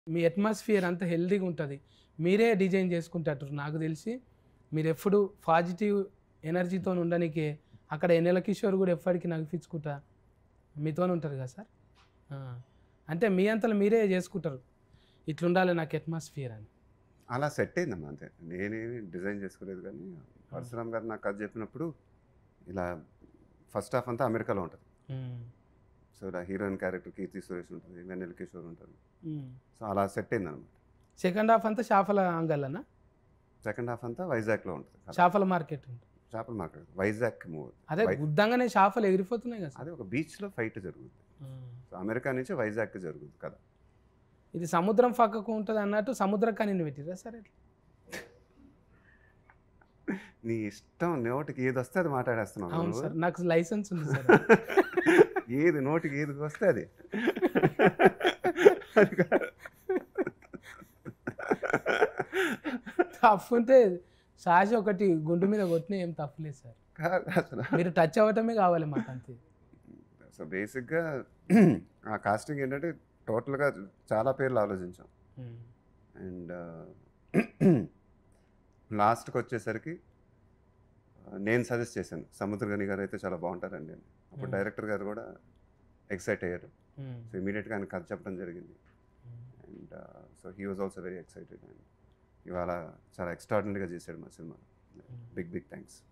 మీ atmosphere అంతా హెల్దీగా ఉంటుంది మీరే డిజైన్ చేసుకుంటారు నాకు తెలిసి మీరు ఎప్పుడు పాజిటివ్ ఎనర్జీతో ఉండడానికి అక్కడ ఎన్నెల కిషోర్ కూడా ఎప్పటికీ నగిపించుకుంటా మీతో ఉంటారు కదా సార్ ఆ. అంటే మీ అంతలో మీరే చేసుకుంటారు ఇట్లుండాలి నాకు అట్మాస్ఫియర్ అని అలా సెట్ అయిందమ్మా అంతే నేనేమి డిజైన్ చేసుకోలేదు కానీ పరశురామ్ గారు నాకు కథ చెప్పినప్పుడు ఇలా ఫస్ట్ హాఫ్ అంతా అమెరికాలో ఉంటుంది సో ఇలా హీరోయిన్ క్యారెక్టర్ కీర్తి సురేష్ ఉంటుంది వెన్నెల కిషోర్ ఉంటారు సో అలా సెట్ అయింది అనమాట సెకండ్ హాఫ్ అంతా చేపల అంగల్లనా సెకండ్ హాఫ్ అంతా వైజాగ్లో ఉంటుంది కథ. చేపల మార్కెట్ ఉంటుంది చేపల మార్కెట్ వైజాగ్ మూవ్ అదే గుద్దంగానే చేపలు ఎగిరిపోతున్నాయి కదా సార్ అది ఒక బీచ్లో ఫైట్ జరుగుతుంది ఆ. సో అమెరికా నుంచి వైజాగ్కి జరుగుతుంది కదా ఇది సముద్రం పక్కకు ఉంటుంది అన్నట్టు సముద్ర కనిని పెట్టిరా సరే నీ ఇష్టం నోటికి ఏది వస్తే అది మాట్లాడేస్తున్నావు అవును నువ్వు. సార్ నాకు లైసెన్స్ ఉంది సార్ ఏది నోటికి ఏది వస్తే అది అది కాదు. తప్పు ఉంటే సాసి ఒకటి గుండు మీద కొట్టిన ఏం తప్పులేదు సార్ కాదు అసలు మీరు టచ్ అవ్వటమే కావాలి మాకు అంతే సో బేసిక్గా ఆ కాస్టింగ్ ఏంటంటే టోటల్గా చాలా పేర్లు ఆలోచించాం ఉమ్. అండ్ లాస్ట్కి వచ్చేసరికి ఆ, నేను సజెస్ట్ చేశాను సముద్రగని గారు అయితే చాలా బాగుంటారండి అని అప్పుడు Hmm. డైరెక్టర్ గారు కూడా ఎక్సైట్ అయ్యారు ఉమ్. సో ఇమీడియట్గా ఆయన కథ చెప్పడం జరిగింది um. And so he was also very excited and ఇవాళ చాలా ఎక్స్ట్రాడినరీగా చేశాడు మా సినిమా బిగ్ బిగ్ థ్యాంక్స్